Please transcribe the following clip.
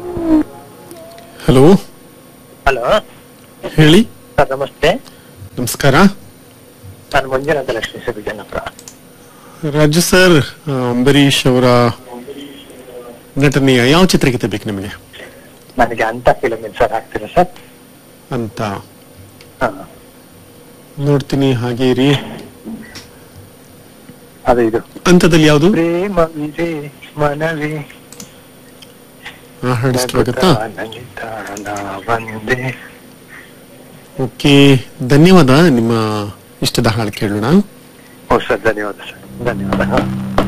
hello hello ಹೇಳಿ sir ನಮಸ್ತೆ ನಮಸ್ಕಾರ ನಾನು ಮಂಜುನಾಥ ಲಕ್ಷ್ಮೀ ಸರ್ ವಿಜಯನಗರ ರಾಜು ಸರ್ ಆ, ಅಂಬರೀಷ್ ಅವರ ನಟನೆಯ ಯಾವ ಚಿತ್ರಗೀತೆ ಬೇಕು ನಿಮಗೆ ನನಗೆ ಅಂತ ಫಿಲಮ್ ಸರ್ ಆಗ್ತೀರಾ ಸರ್ ಅಂತ ಹಾ ನೋಡ್ತೀನಿ ಹಾಗೆ ಇರಿ ಅದು ಇದು ಅಂತದಲ್ಲಿ ಯಾವುದು ಪ್ರೇಮವಿದೆ ಮನವಿ ಆ, ಹಾಡು ಇಷ್ಟವಾಗುತ್ತಾ ನಗುತ್ತಾ ಬಂದೆ ಓಕೆ ಧನ್ಯವಾದ ನಿಮ್ಮ ಇಷ್ಟದ ಹಾಡು ಕೇಳೋಣ ಓ ಸರ್ ಧನ್ಯವಾದ ಸರ್ ಧನ್ಯವಾದ ಹಾ